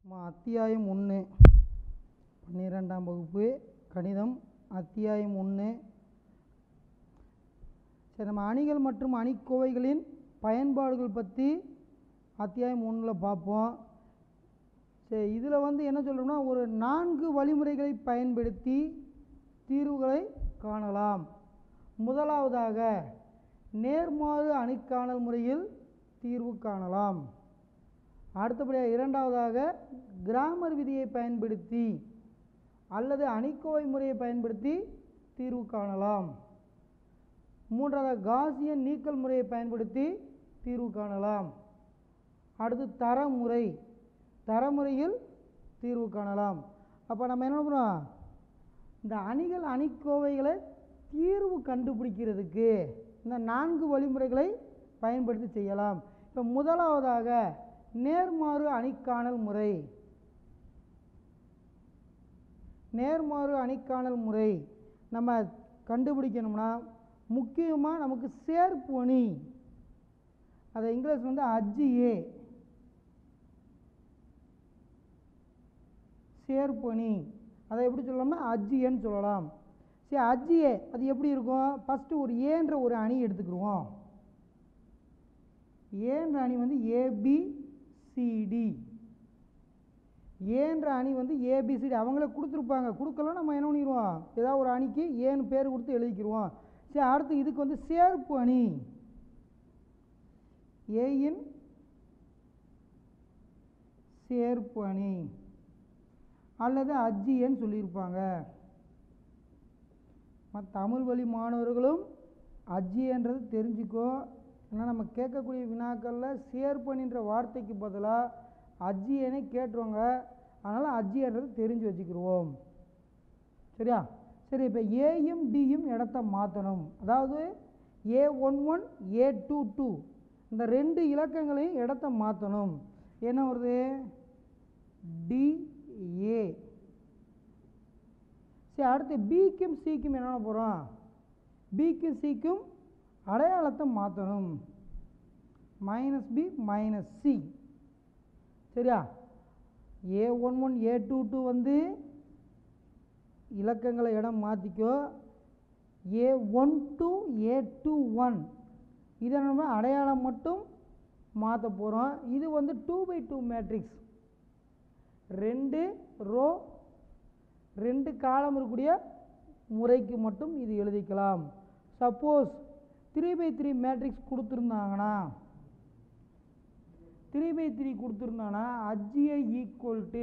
நம்ம அத்தியாயம் ஒன்று பன்னிரெண்டாம் வகுப்பு கணிதம் அத்தியாயம் ஒன்று சரி நம்ம அணிகள் மற்றும் அணிக்கோவைகளின் பயன்பாடுகள் பற்றி அத்தியாயம் ஒன்றில் பார்ப்போம் சரி இதில் வந்து என்ன சொல்கிறோம்னா ஒரு நான்கு வழிமுறைகளை பயன்படுத்தி தீர்வுகளை காணலாம் முதலாவதாக நேர்மாறு அணிக்காணல் முறையில் தீர்வு காணலாம் அடுத்தபடியாக இரண்டாவதாக கிராமர் விதியை பயன்படுத்தி அல்லது அணிக்கோவை முறையை பயன்படுத்தி தீர்வு காணலாம் மூன்றாவதாக காசியன் நீக்கல் முறையை பயன்படுத்தி தீர்வு காணலாம் அடுத்து தரமுறை தரமுறையில் தீர்வு காணலாம் அப்போ நம்ம என்ன பண்ணுறோம் இந்த அணிகள் அணிக்கோவைகளை தீர்வு கண்டுபிடிக்கிறதுக்கு இந்த நான்கு வழிமுறைகளை பயன்படுத்தி செய்யலாம் இப்போ முதலாவதாக நேர்மாறு அணிக்காணல் முறை நேர்மாறு அணிக்காணல் முறை நம்ம கண்டுபிடிக்கணும்னா முக்கியமாக நமக்கு சேர்ப்பு அணி அதை இங்கிலீஷ் வந்து அஜ்ஜி ஏ சேர்ப்பு அணி அதை எப்படி சொல்லலாம்னா அஜ்ஜிஏன்னு சொல்லலாம் சரி அஜ்ஜிஏ அது எப்படி இருக்கும் ஃபஸ்ட்டு ஒரு ஏன்ற ஒரு அணி எடுத்துக்கிடுவோம் ஏன்ற அணி வந்து ஏபிசிடி ஏன்ற அணி வந்து ஏபிசிடி அவங்களே கொடுத்துருப்பாங்க கொடுக்கலாம் நம்ம என்ன பண்ணிடுவோம் ஏதாவது ஒரு அணிக்கு ஏன்னு பேர் கொடுத்து எழுதிக்கிடுவோம் சரி அடுத்து இதுக்கு வந்து சேர்ப்பு அணி ஏயின் சேர்ப்பு அணி அல்லது அஜ்ஜின்னு சொல்லியிருப்பாங்க மற்ற தமிழ் வழி மாணவர்களும் அஜ்ஜின்றது தெரிஞ்சுக்கோ ஏன்னா நம்ம கேட்கக்கூடிய வினாக்களில் சேர்ப்பணின்ற வார்த்தைக்கு பதிலாக அஜ்ஜியனே கேட்டுருவாங்க அதனால் அஜ்ஜின்றது தெரிஞ்சு வச்சுக்கிடுவோம் சரியா சரி இப்போ ஏயும் டியும் இடத்த மாற்றணும் அதாவது A one one A two two இந்த ரெண்டு இலக்கங்களையும் இடத்த மாற்றணும் என்ன வருது டிஏ சரி அடுத்து பிக்கும் சிக்கும் என்ன பண்ண போகிறோம் பிக்கும் சிக்கும் அடையாளத்தை மாற்றணும் மைனஸ் பி மைனஸ் சி சரியா A one one A two two வந்து இலக்கங்களை இடம் மாற்றிக்கோ A one two A two one இதை நம்ம அடையாளம் மட்டும் மாற்ற போகிறோம் இது வந்து டூ பை டூ மேட்ரிக்ஸ் ரெண்டு ரோ ரெண்டு காலம் இருக்கக்கூடிய முறைக்கு மட்டும் இது எழுதிக்கலாம் suppose three by three matrix கொடுத்துருந்தாங்கன்னா த்ரீ பை த்ரீ கொடுத்துருந்தாங்கன்னா A J I equal to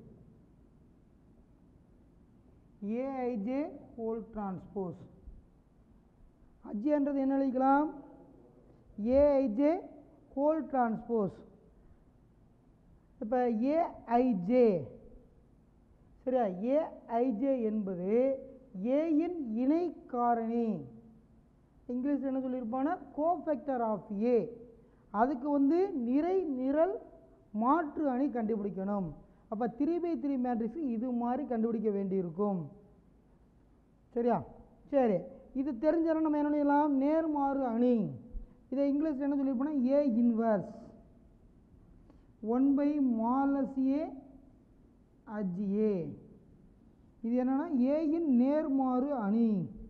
A I J whole transpose அஜ்ஜின்றது என்ன எழுதிக்கலாம் ஏஐஜே ஹோல் டிரான்ஸ்போஸ் இப்போ ஏஐஜே சரியா ஏஐஜே என்பது ஏயின் இணை காரணி இங்கிலீஷ் என்ன சொல்லியிருப்பாங்கன்னா கோஃபெக்டர் ஆஃப் ஏ அதுக்கு வந்து நிறை நிரல் மாற்று அணி கண்டுபிடிக்கணும் அப்போ த்ரீ பை த்ரீ மேட்ரிக்ஸ் இது மாதிரி கண்டுபிடிக்க வேண்டியிருக்கும் சரியா சரி இது தெரிஞ்சாலும் நம்ம என்ன பண்ணிடலாம் நேர்மாறு அணி இதை இங்கிலீஷ் என்ன சொல்லியிருப்போம்னா A inverse one by modulus A adj ஏ இது என்னன்னா ஏயின் நேர்மாறு அணி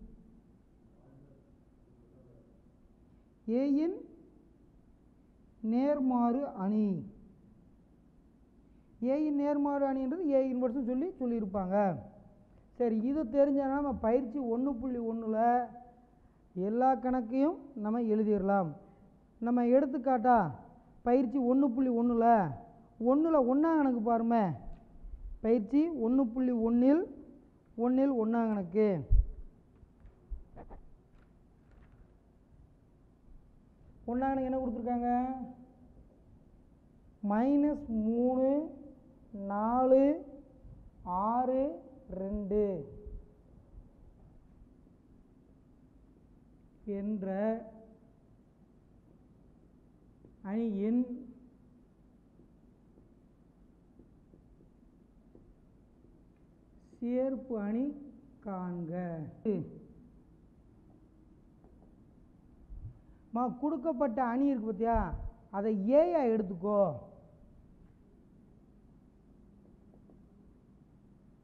ஏயின் நேர்மாறு அணி ஏயின் நேர்மாறு அணின்றது ஏ இன்வர்ஸ்னு சொல்லி சொல்லியிருப்பாங்க சரி இது தெரிஞ்சனா நம்ம பயிற்சி ஒன்று புள்ளி ஒன்றில் எல்லா கணக்கையும் நம்ம எழுதிடலாம் நம்ம எடுத்துக்காட்டா பயிற்சி ஒன்று புள்ளி ஒன்றில் ஒன்றில் ஒன்றாம் கணக்கு பாருமே பயிற்சி ஒன்று புள்ளி ஒன்றில் ஒன்றில் ஒன்றாம் கணக்கு ஒன்றாம் கணக்கு என்ன கொடுத்துருக்காங்க மைனஸ் மூணு நாலு ஆறு ரெண்டு என்ற அணியின் சேர்ப்பு அணி காண்க மா கொடுக்கப்பட்ட அணி இருக்கு பார்த்தியா அதை ஏயா எடுத்துக்கோ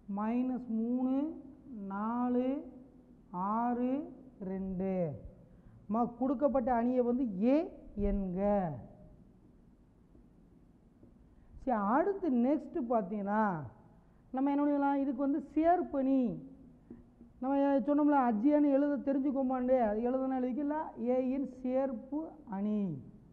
மைனஸ் மூணு நாலு ஆறு ரெண்டு மா கொடுக்கப்பட்ட அணியை வந்து ஏ என்க சரி அடுத்து நெக்ஸ்ட்டு பார்த்தீங்கன்னா நம்ம என்ன பண்ணிக்கலாம் இதுக்கு வந்து சேர்ப்பணி நம்ம சொன்னோம்ல அஜ்ஜியான்னு எழுத தெரிஞ்சுக்கோமாண்டே அது எழுதுனா எழுதிக்கல ஏயின் சேர்ப்பு அணி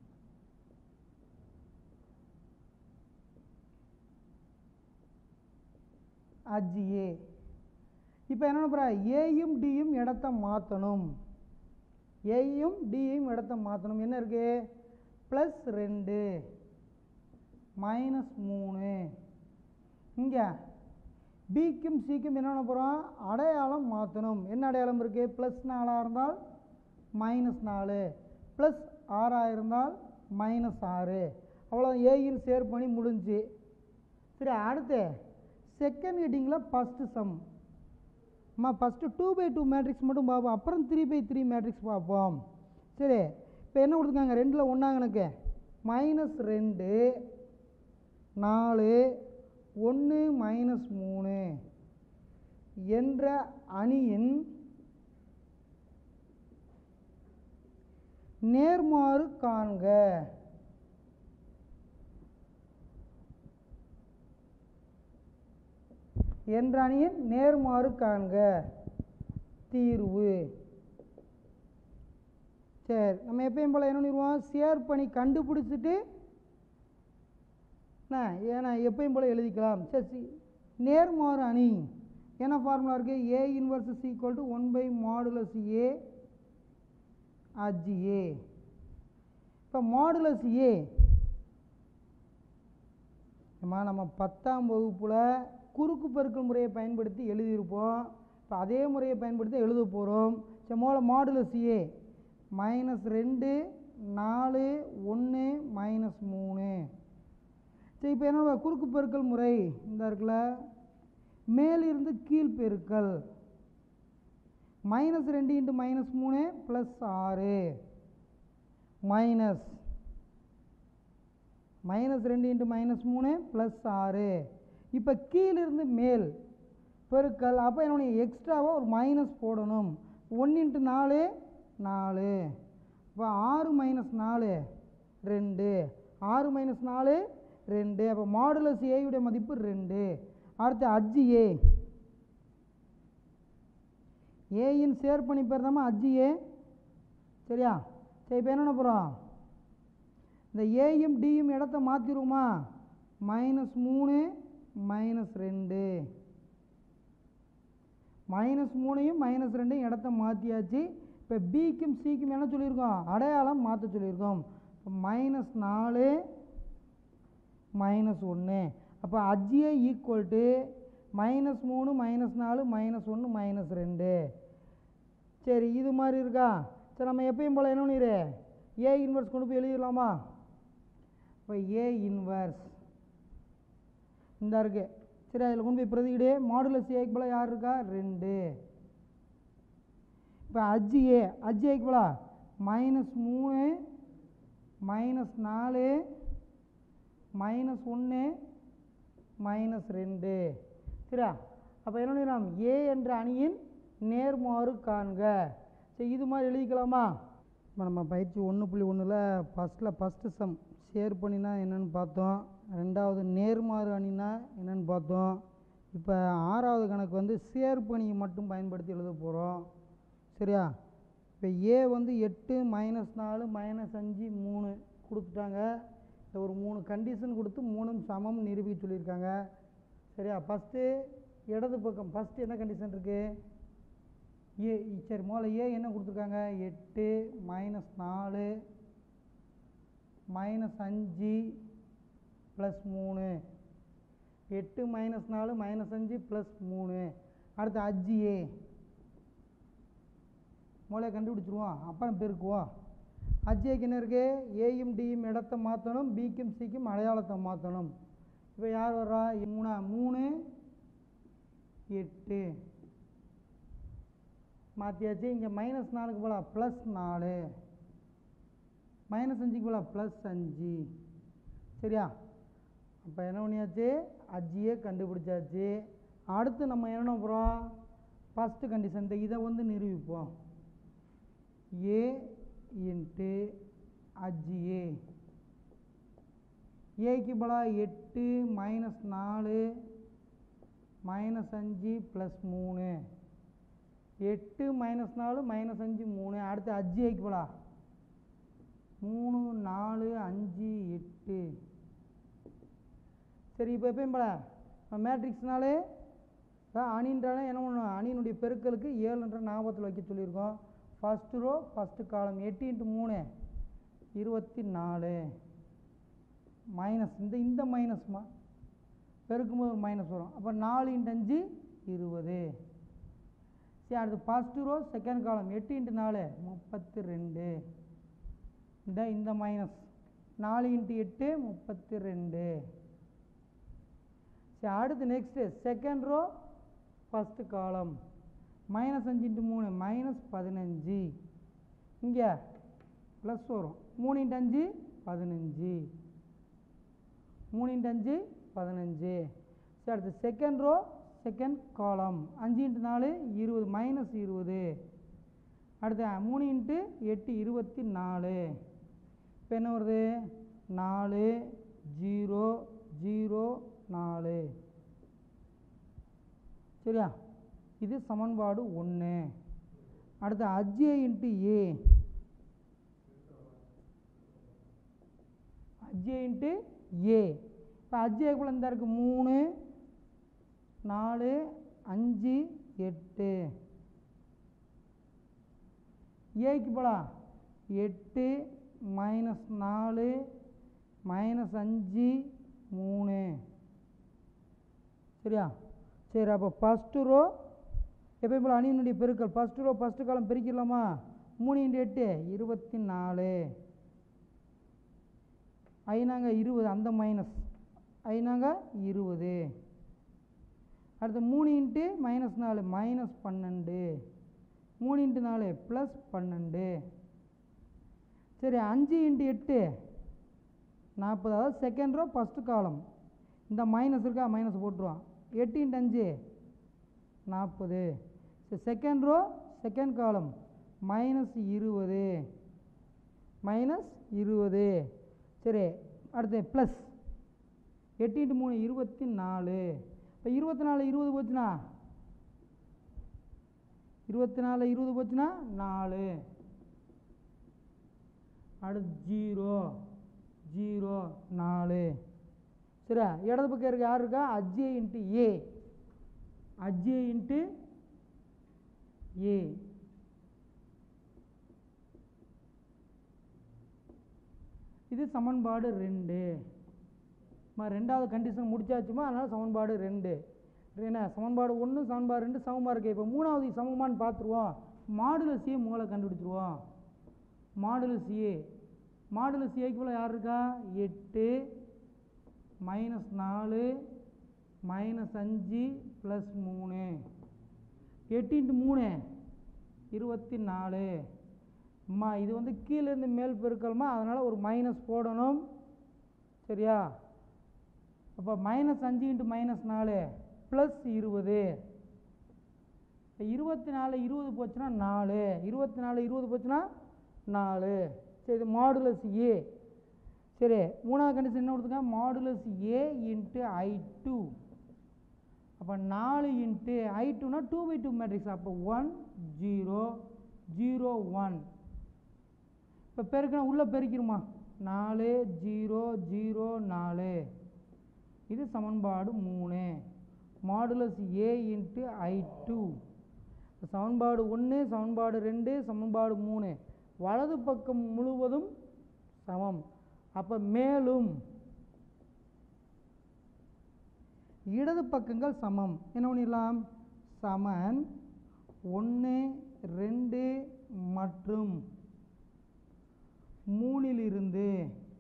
அஜ்ஜியே இப்போ என்ன பண்ண போகிறா ஏயும் டியும் இடத்த மாற்றணும் ஏயும் டியும் இடத்த மாற்றணும் என்ன இருக்கு ப்ளஸ் ரெண்டு மைனஸ் மூணு இங்கே பிக்கும் சிக்கும் என்ன பண்ண போகிறோம் அடையாளம் மாற்றணும் என்ன அடையாளம் இருக்குது ப்ளஸ் நாலாக இருந்தால் மைனஸ் நாலு ப்ளஸ் ஆறாக இருந்தால் மைனஸ் ஆறு அவ்வளோ ஏயின் சேர் பண்ணி முடிஞ்சு சரி அடுத்து செகண்ட் ஹெட்டிங்கில் ஃபஸ்ட்டு சம் அம்மா first two by two matrix மட்டும் பார்ப்போம் அப்புறம் த்ரீ பை த்ரீ மேட்ரிக்ஸ் பார்ப்போம் சரி இப்போ என்ன கொடுத்துருக்காங்க ரெண்டில் ஒன்றா கணக்கு மைனஸ் ரெண்டு நாலு ஒன்று மைனஸ் மூணு என்ற அணியின் நேர்மாறு காண்க என்ற அணியின் நேர்மாறு காண்க தீர்வு சரி நம்ம எப்பயும் போல் என்ன பண்ணிடுவோம் ஷேர் பண்ணி கண்டுபிடிச்சிட்டு என்ன ஏன்னா எப்பயும் போல் எழுதிக்கலாம் சரி சி நேர்மாறு அணி என்ன ஃபார்முலா இருக்குது A inverse is equal to one by modulus A adj A இப்போ மாடுலஸ் ஏ அம்மா நம்ம பத்தாம் வகுப்பில் குறுக்கு பெருக்கல் முறையை பயன்படுத்தி எழுதியிருப்போம் இப்போ அதே முறையை பயன்படுத்தி எழுத போகிறோம் சரி மோல மாடுலஸ் ஏ மைனஸ் ரெண்டு நாலு ஒன்று மைனஸ் மூணு சரி இப்போ என்ன குறுக்கு பெருக்கல் முறை இந்த இருக்குல்ல மேலிருந்து கீழ் பெருக்கல் மைனஸ் ரெண்டு இன்ட்டு மைனஸ் மூணு ப்ளஸ் ஆறு மைனஸ் மைனஸ் ரெண்டு இன்ட்டு மைனஸ் மூணு ப்ளஸ் ஆறு இப்போ கீழிருந்து மேல் பெருக்கல் அப்போ என்னுடைய எக்ஸ்ட்ராவாக ஒரு மைனஸ் போடணும் ஒன்று இன்ட்டு நாலு நாலு இப்போ ஆறு மைனஸ் நாலு ரெண்டு ஆறு மைனஸ் நாலு ரெண்டு அப்போ மாடுலஸ் ஏயுடைய மதிப்பு ரெண்டு அடுத்து அஜ்ஜி ஏ ஏயின் சேர்ப்பணி பேர் தான் அஜ்ஜி ஏ சரியா சரி இப்போ என்ன போகிறோம் இந்த ஏயும் டியும் இடத்த மாற்றிடுவோமா மைனஸ் மூணு மைனஸ் ரெண்டு மைனஸ் மூணையும் மைனஸ் ரெண்டையும் இடத்த மாற்றியாச்சு இப்போ பிக்கும் சிக்கும் என்ன சொல்லியிருக்கோம் அடையாளம் மாற்ற சொல்லியிருக்கோம் இப்போ மைனஸ் நாலு மைனஸ் ஒன்று அப்போ அஜ்ஜியே ஈக்குவல் டு மைனஸ் மூணு மைனஸ் நாலு மைனஸ் ஒன்று மைனஸ் ரெண்டு சரி இது மாதிரி இருக்கா சரி நம்ம எப்பயும் போல் என்ன பண்ணிடு ஏ இன்வெர்ஸ் கொண்டு போய் எழுதிடலாமா இப்போ ஏ இன்வெர்ஸ் இந்த இருக்கு சரி அதில் கொண்டு போய் பிரதிக்கிடு மாடுலஸ் ஏக்கு போல் யார் இருக்கா ரெண்டு இப்போ அஜ்ஜி ஏ அஜ்ஜி ஏக்கு போல மைனஸ் மூணு மைனஸ் நாலு மைனஸ் ஒன்று மைனஸ் ரெண்டு சரியா அப்போ என்ன பண்ணிடலாம் ஏ என்ற அணியின் நேர்மாறு காண்க சரி இது மாதிரி எழுதிக்கலாமா இப்போ நம்ம பயிற்சி ஒன்று புள்ளி ஒன்றில் ஃபஸ்ட்டில் ஃபஸ்ட்டு சம் ஷேர் பண்ணினா என்னென்னு பார்த்தோம் ரெண்டாவது நேர்மாறு அணினா என்னென்னு பார்த்தோம் இப்போ ஆறாவது கணக்கு வந்து ஷேர் பணியை மட்டும் பயன்படுத்தி எழுத போகிறோம் சரியா இப்போ ஏ வந்து எட்டு மைனஸ் நாலு மைனஸ் அஞ்சு மூணு கொடுத்துட்டாங்க இந்த ஒரு மூணு கண்டிஷன் கொடுத்து மூணும் சமம் நிரூபிக்க சொல்லியிருக்காங்க சரியா ஃபஸ்ட்டு இடது பக்கம் ஃபஸ்ட்டு என்ன கண்டிஷன் இருக்குது ஏ சரி முதல்ல ஏ என்ன கொடுத்துருக்காங்க எட்டு மைனஸ் நாலு மைனஸ் அஞ்சு ப்ளஸ் மூணு எட்டு மைனஸ் நாலு மைனஸ் அஞ்சு ப்ளஸ் மூணு அடுத்து அஞ்சு ஏ மூளையை கண்டுபிடிச்சிருவோம் அப்புறம் பெருக்குவோம் அஜ்ஜேக்கு என்ன இருக்குது ஏயும் டியும் இடத்த மாற்றணும் பிக்கும் சிக்கும் அடையாளத்தை மாற்றணும் இப்போ யார் வர்றா மூணா மூணு எட்டு மாற்றியாச்சு இங்கே மைனஸ் நாலுக்கு போல ப்ளஸ் நாலு மைனஸ் அஞ்சுக்கு போல ப்ளஸ் அஞ்சு சரியா அப்போ என்ன பண்ணியாச்சு அஜ்ஜியே கண்டுபிடிச்சாச்சு அடுத்து நம்ம என்ன போகிறோம் ஃபஸ்ட்டு கண்டிஷன் இந்த இதை வந்து நிரூபிப்போம் ஏ இன்ட்டு அஜ்ஜிஏ ஏக்கு பதிலாக எட்டு மைனஸ் நாலு மைனஸ் அஞ்சு ப்ளஸ் மூணு எட்டு மைனஸ் நாலு மைனஸ் அஞ்சு மூணு அடுத்து அஞ்சு ஏக்கு போலா மூணு நாலு அஞ்சு எட்டு சரி இப்போ எப்பயும் போல மேட்ரிக்ஸ்னாலே அணின்றாலே என்ன பண்ணணும் அணியினுடைய பெருக்கலுக்கு ஏழுன்ற ஞாபகத்தில் வைக்க சொல்லியிருக்கோம் ஃபஸ்ட்டு ரோ ஃபஸ்ட்டு காலம் எட்டு இன்ட்டு மூணு இருபத்தி நாலு மைனஸ் இந்த இந்த மைனஸ்மா பெருக்கும்போது ஒரு மைனஸ் வரும் அப்போ நாலு இன்ட்டு அஞ்சு இருபது சரி அடுத்து ஃபஸ்ட்டு ரோ செகண்ட் காலம் எட்டு இன்ட்டு நாலு முப்பத்தி ரெண்டு இந்த இந்த மைனஸ் நாலு இன்ட்டு எட்டு முப்பத்தி ரெண்டு சரி அடுத்து next second row first column minus அஞ்சு இன்ட்டு மூணு மைனஸ் பதினஞ்சு இங்கே ப்ளஸ் வரும் மூணு இன்ட்டு அஞ்சு பதினஞ்சு மூணு இன்ட்டு அஞ்சு பதினஞ்சு சரி அடுத்து செகண்ட் ரோ செகண்ட் காலம் அஞ்சு இன்ட்டு நாலு இருபது மைனஸ் இருபது அடுத்து மூணு இன்ட்டு எட்டு இருபத்தி நாலு இப்போ என்ன வருது நாலு ஜீரோ ஜீரோ நாலு சரியா இது சமன்பாடு ஒன்று அடுத்து அஜ்ஜே இன்ட்டு ஏ அஜ்ஜே இன்ட்டு ஏ இப்போ அஜ்ஜேக்குள்ள இந்த இருக்குது மூணு நாலு அஞ்சு எட்டு ஏக்கு போலாம் எட்டு மைனஸ் நாலு மைனஸ் அஞ்சு மூணு சரியா சரி அப்போ ஃபஸ்ட்டு ரோ எப்பயும் போல் அணியினுடைய பெருக்கல் ஃபஸ்ட்டு ரோ ஃபஸ்ட்டு காலம் பிரிக்கலாமா மூணு இன்ட்டு எட்டு இருபத்தி நாலு ஐநாங்க இருபது அந்த மைனஸ் ஐநாங்க இருபது அடுத்து மூணு இன்ட்டு மைனஸ் நாலு மைனஸ் பன்னெண்டு மூணு இன்ட்டு நாலு ப்ளஸ் பன்னெண்டு சரி அஞ்சு இன்ட்டு எட்டு நாற்பது அதாவது செகண்ட் ரோ ஃபஸ்ட்டு காலம் இந்த மைனஸ் இருக்கா மைனஸ் போட்டுருவான் எட்டு இன்ட்டு அஞ்சு நாற்பது சரி second row second column minus இருபது மைனஸ் இருபது சரி அடுத்து ப்ளஸ் எட்டு இன்ட்டு மூணு இருபத்தி நாலு இப்போ இருபத்தி நாலு இருபது போச்சுன்னா இருபத்தி நாலு இருபது போச்சுன்னா நாலு அடுத்து ஜீரோ ஜீரோ நாலு சரியா இடது பக்கம் இருக்க யார் இருக்கா அஜ்ஜே இன்ட்டு ஏ அஜ்ஜே இன்ட்டு ஏ இது சமன்பாடு ரெண்டு மா ரெண்டாவது கண்டிஷன் முடிச்சாச்சுமா அதனால் சமன்பாடு ரெண்டு என்ன சமன்பாடு ஒன்று சமன்பாடு ரெண்டு சமமாக இருக்கு இப்போ மூணாவது சமமான்னு பார்த்துருவோம் மாடுலஸ் ஏ மூளை கண்டுபிடிச்சிருவோம் மாடுலஸ் ஏ மாடுலஸ் ஏக்கு போல யார் இருக்கா எட்டு மைனஸ் நாலு மைனஸ் அஞ்சு ப்ளஸ் மூணு எட்டு இன்ட்டு மூணு இருபத்தி நாலு அம்மா இது வந்து கீழேருந்து மேல் பெருக்கல்மா அதனால் ஒரு மைனஸ் போடணும் சரியா அப்போ மைனஸ் அஞ்சு இன்ட்டு மைனஸ் நாலு ப்ளஸ் இருபது இப்போ இருபத்தி நாலு இருபது போச்சுன்னா நாலு இருபத்தி நாலு இருபது போச்சுன்னா நாலு சரி இது மாடுலஸ் ஏ சரி மூணாவது கண்டிஷன் என்ன கொடுத்துங்க modulus A into I two அப்போ நாலு இன்ட்டு ஐ டூனா டூ பை டூ மேட்ரிக்ஸ் அப்போ ஒன் ஜீரோ ஜீரோ ஒன் இப்போ பெருக்கணும் உள்ளே பெருக்கிருமா நாலு ஜீரோ ஜீரோ நாலு இது சமன்பாடு மூணு modulus A into I two சமன்பாடு ஒன்று சமன்பாடு ரெண்டு சமன்பாடு மூணு வலது பக்கம் முழுவதும் சமம் அப்போ மேலும் இடது பக்கங்கள் சமம் என்ன பண்ணிடலாம் சமன் ஒன்று ரெண்டு மற்றும் மூணிலிருந்து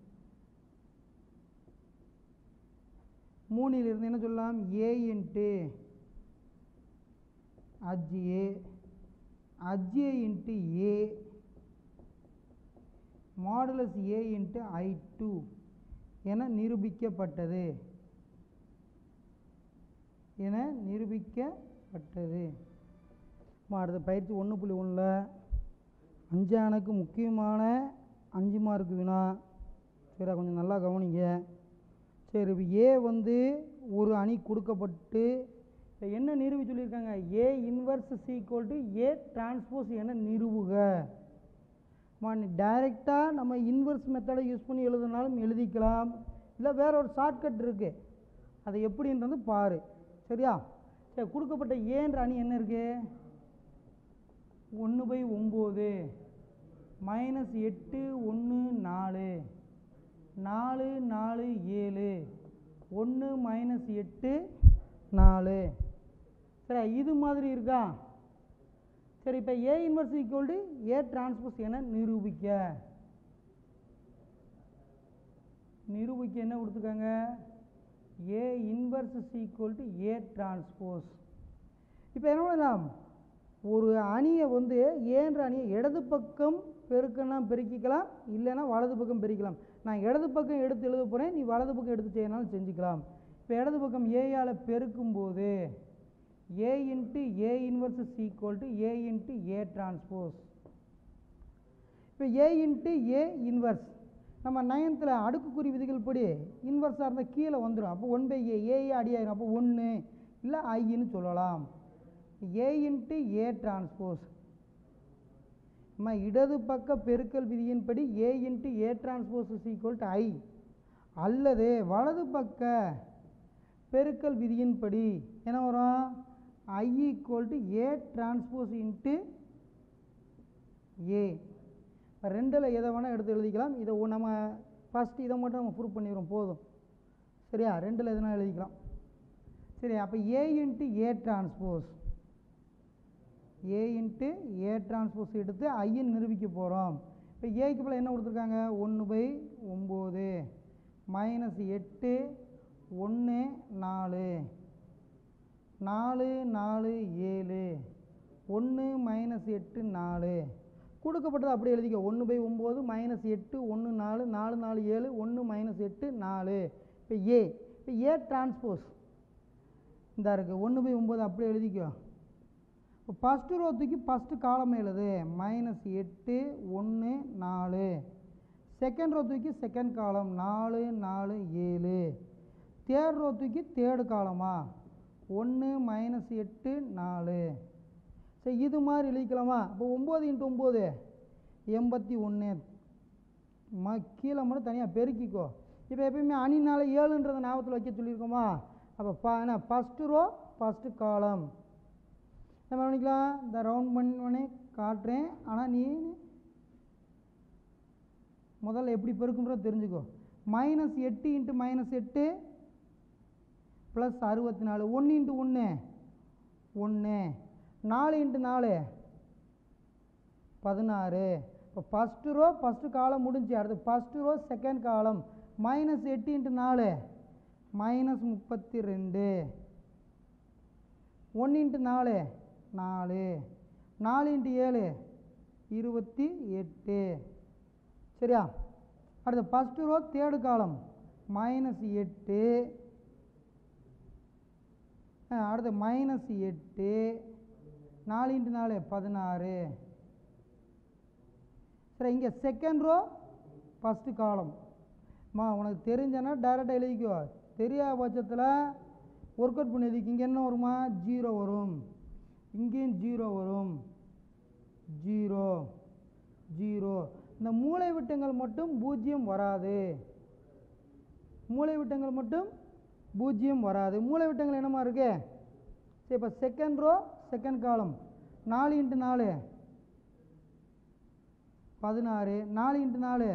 மூணிலிருந்து என்ன சொல்லலாம் A into adj A adj A into A modulus A into I two என நிரூபிக்கப்பட்டது என நிரூபிக்கப்பட்டது அம்மா, அடுத்த பயிற்சி ஒன்று புள்ளி ஒன்றில் அஞ்சானுக்கு முக்கியமான அஞ்சு மார்க் வினா சரி கொஞ்சம் நல்லா கவனிங்க சரி இப்போ ஏ வந்து ஒரு அணி கொடுக்கப்பட்டு இப்போ என்ன நிறுவி சொல்லியிருக்காங்க A inverse is equal to A transpose என நிறுவுக மா நீ டைரெக்டாக நம்ம இன்வர்ஸ் மெத்தடை யூஸ் பண்ணி எழுதுனாலும் எழுதிக்கலாம் இல்லை வேற ஒரு ஷார்ட்கட் இருக்குது அது எப்படின்றது பாரு சரியா சரி கொடுக்கப்பட்ட ஏன்ற அணி என்ன இருக்கு ஒன்று பை ஒம்பது மைனஸ் எட்டு ஒன்று நாலு நாலு நாலு ஏழு ஒன்று மைனஸ் எட்டு நாலு சரி இது மாதிரி இருக்கா சரி இப்போ A inverse equal to A transpose என நிரூபிக்க நிரூபிக்க என்ன கொடுத்துருக்காங்க A inverse equal to A transpose இப்போ என்ன பண்ணலாம் ஒரு அணியை வந்து ஏன்ற அணியை இடது பக்கம் பெருக்கன்னா பெருக்கிக்கலாம் இல்லைன்னா வலது பக்கம் பெருக்கலாம் நான் இடது பக்கம் எடுத்து எழுத போகிறேன் நீ வலது பக்கம் எடுத்து செய்யனாலும் செஞ்சுக்கலாம் இப்போ இடது பக்கம் ஏயால் பெருக்கும்போது A into A inverse equal to A into A transpose இப்போ ஏ இன்ட்டு ஏ இன்வர்ஸ் நம்ம நயன்த்தில் அடுக்குக்குறி விதிகள் படி இன்வர்ஸாக இருந்தால் கீழே வந்துடும் அப்போ ஒன் பை ஏ ஏஏ அடியாயிரும் அப்போ ஒன்று இல்லை ஐன்னு சொல்லலாம் ஏ இன்ட்டு ஏ டிரான்ஸ்போஸ் நம்ம இடது பக்க பெருக்கல் விதியின்படி A into A transpose is equal to I அல்லது வலது பக்க பெருக்கல் விதியின்படி என்ன வரும் I equal to A transpose into A இப்போ ரெண்டில் எதை வேணால் எடுத்து எழுதிக்கலாம் இதை ஒ- நம்ம ஃபஸ்ட்டு இதை மட்டும் நம்ம ப்ரூவ் பண்ணிடுறோம் போதும் சரியா ரெண்டில் எதுனா எழுதிக்கலாம் சரி அப்போ A into A transpose A into A transpose எடுத்து ஐயன் நிரூபிக்க போகிறோம் இப்போ ஏக்கு போல் என்ன கொடுத்துருக்காங்க ஒன்று பை ஒம்பது மைனஸ் எட்டு ஒன்று நாலு நாலு நாலு ஏழு ஒன்று மைனஸ் எட்டு நாலு கொடுக்கப்பட்டது அப்படியே எழுதிக்க ஒன்று பை ஒம்பது மைனஸ் எட்டு ஒன்று நாலு நாலு நாலு ஏழு ஒன்று மைனஸ் எட்டு நாலு இப்போ ஏ இப்போ ஏ டிரான்ஸ்போஸ் இந்த இருக்குது ஒன்று பை ஒம்பது அப்படியே எழுதிக்கோ இப்போ ஃபஸ்ட்டு ரோ தூக்கி ஃபஸ்ட்டு காலம் எழுது மைனஸ் எட்டு ஒன்று நாலு செகண்ட் ரோ தூக்கி செகண்ட் காலம் நாலு நாலு ஏழு தேர்ட் ரோ தூக்கி தேர்டு காலமா ஒன்று மைனஸ் எட்டு நாலு சரி இது மாதிரி எழுதிக்கலாமா அப்போ ஒம்பது இன்ட்டு ஒம்பது எண்பத்தி ஒன்று ம கீழே மட்டும் தனியாக பெருக்கிக்கோ இப்போ எப்பயுமே அணினால ஏழுன்றதை ஞாபகத்தில் வைக்க சொல்லியிருக்கோமா அப்போ பா என்ன ஃபஸ்ட்டு ரோ ஃபஸ்ட்டு காலம் என்ன பண்ணிக்கலாம் இந்த ரவுண்ட் பண்ணி காட்டுறேன் ஆனால் நீ முதல்ல எப்படி பெருக்குன்றத தெரிஞ்சுக்கோ மைனஸ் எட்டு இன்ட்டு மைனஸ் எட்டு ப்ளஸ் அறுபத்தி நாலு ஒன்று இன்ட்டு ஒன்று ஒன்று நாலு இன்ட்டு நாலு பதினாறு இப்போ ஃபஸ்ட்டு ரோ ஃபஸ்ட்டு காலம் முடிஞ்சு அடுத்து first row second column minus எட்டு இன்ட்டு நாலு மைனஸ் முப்பத்தி ரெண்டு ஒன்று இன்ட்டு நாலு நாலு நாலு இன்ட்டு ஏழு இருபத்தி எட்டு சரியா அடுத்து first row third column minus எட்டு ஆ, அடுத்து மைனஸ் எட்டு நாலு இன்ட்டு நாலு பதினாறு சரி இங்கே செகண்ட் ரோ ஃபஸ்ட்டு காலம் மா உனக்கு தெரிஞ்சனா டைரெக்டாக எழுதிக்கோ தெரியாத பட்சத்தில் ஒர்க் அவுட் பண்ணி எழுதிக்க இங்கே என்ன வருமா ஜீரோ வரும் இங்கேயும் ஜீரோ வரும் ஜீரோ ஜீரோ இந்த மூளை விட்டங்கள் மட்டும் பூஜ்ஜியம் வராது மூளை விட்டங்கள் மட்டும் பூஜ்ஜியம் வராது மூளை விட்டங்கள் என்னமா இருக்கு சரி இப்போ செகண்ட் ரோ செகண்ட் காலம் நாலு இன்ட்டு நாலு பதினாறு நாலு இன்ட்டு நாலு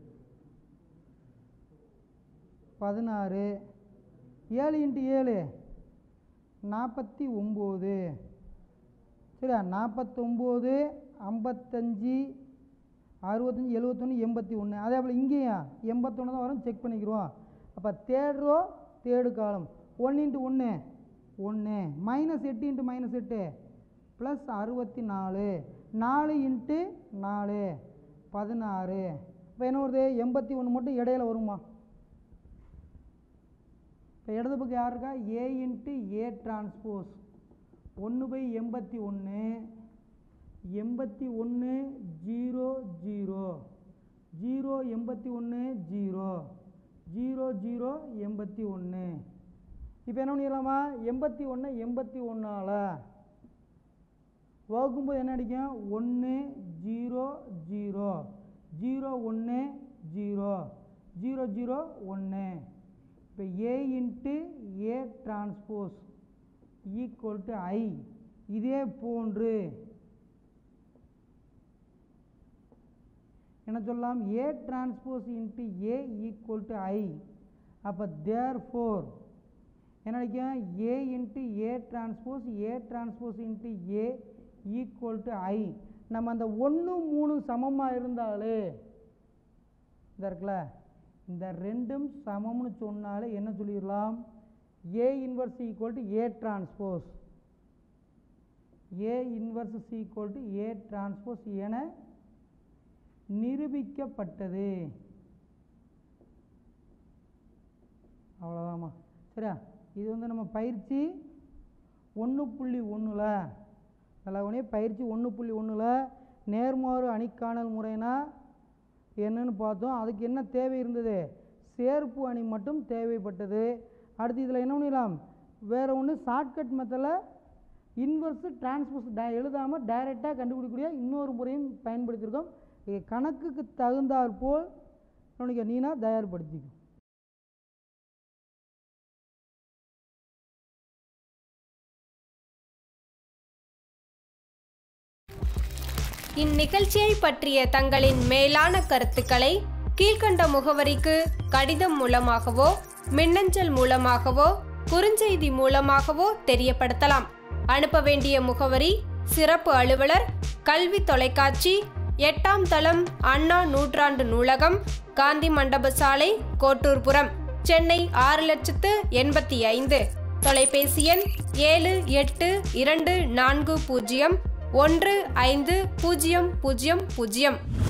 பதினாறு ஏழு இன்ட்டு ஏழு நாற்பத்தி ஒம்பது சரியா நாற்பத்தொம்போது ஐம்பத்தஞ்சு அறுபத்தஞ்சி எழுபத்தொன்று எண்பத்தி ஒன்று அதே போல் இங்கேயும் எண்பத்தொன்று தான் வரும் செக் பண்ணிக்கிறோம் அப்போ தேர்ட் ரோ தேர்டு காலம் ஒன்று இன்ட்டு ஒன்று ஒன்று மைனஸ் எட்டு இன்ட்டு மைனஸ் எட்டு ப்ளஸ் அறுபத்தி நாலு நாலு இன்ட்டு நாலு பதினாறு இப்போ என்ன வருது எண்பத்தி ஒன்று மட்டும் இடையில வருமா இப்போ இடது பக்கம் யார் இருக்கா ஏ இன்ட்டு ஏ டிரான்ஸ்போஸ் ஒன்று பை எண்பத்தி ஒன்று எண்பத்தி ஒன்று ஜீரோ ஜீரோ ஜீரோ எண்பத்தி ஒன்று ஜீரோ ஜீரோ ஜீரோ எண்பத்தி ஒன்று இப்போ என்ன பண்ணிடலாமா எண்பத்தி ஒன்று எண்பத்தி ஒன்றால் வகுக்கும்போது என்ன அடிக்கும் ஒன்று ஜீரோ ஜீரோ ஜீரோ ஒன்று ஜீரோ ஜீரோ ஜீரோ ஒன்று இப்போ A into A transpose equal to I இதே போன்று என்ன சொல்லலாம் A transpose into A equal to I அப்போ தேர் ஃபோர் என்ன அடிக்கும் A into A transpose A transpose into A equal to I நம்ம அந்த ஒன்று மூணு சமமாக இருந்தாலே இந்த இருக்குல்ல இந்த ரெண்டும் சமம்னு சொன்னாலே என்ன சொல்லிடலாம் A inverse equal to A transpose A inverse equal to A transpose என நிரூபிக்கப்பட்டது அவ்வளோதாம்மா சரியா இது வந்து நம்ம பயிற்சி ஒன்று புள்ளி ஒன்றில் நல்லவனே பயிற்சி ஒன்று புள்ளி ஒன்றில் நேர்மாறு அணிக்காணல் முறைனா என்னன்னு பார்த்தோம் அதுக்கு என்ன தேவை இருந்தது சேர்ப்பு அணி மட்டும் தேவைப்பட்டது அடுத்து இதில் என்ன பண்ணிடலாம் வேறு ஒன்று ஷார்ட்கட் மெத்தடில் இன்வர்ஸு டிரான்ஸ்போஸ் டே எழுதாமல் டைரெக்டாக கண்டுபிடிக்கக்கூடிய இன்னொரு முறையும் பயன்படுத்தியிருக்கோம் இது கணக்குக்கு தகுந்தாற்போல் உனக்கு நீனா தயார்படுத்திக்கும் இந்நிகழ்ச்சியை பற்றிய தங்களின் மேலான கருத்துக்களை கீழ்க்கண்ட முகவரிக்கு கடிதம் மூலமாகவோ மின்னஞ்சல் மூலமாகவோ குறுஞ்செய்தி மூலமாகவோ தெரியப்படுத்தலாம் அனுப்ப வேண்டிய முகவரி சிறப்பு அலுவலர் கல்வி தொலைக்காட்சி எட்டாம் தளம் அண்ணா நூற்றாண்டு நூலகம் காந்தி மண்டப சாலை கோட்டூர்புரம் சென்னை ஆறு லட்சத்து எண்பத்தி ஐந்து தொலைபேசி எண் ஏழு எட்டு இரண்டு நான்கு பூஜ்ஜியம் ஒன்று ஐந்து பூஜ்ஜியம் பூஜ்ஜியம் பூஜ்ஜியம்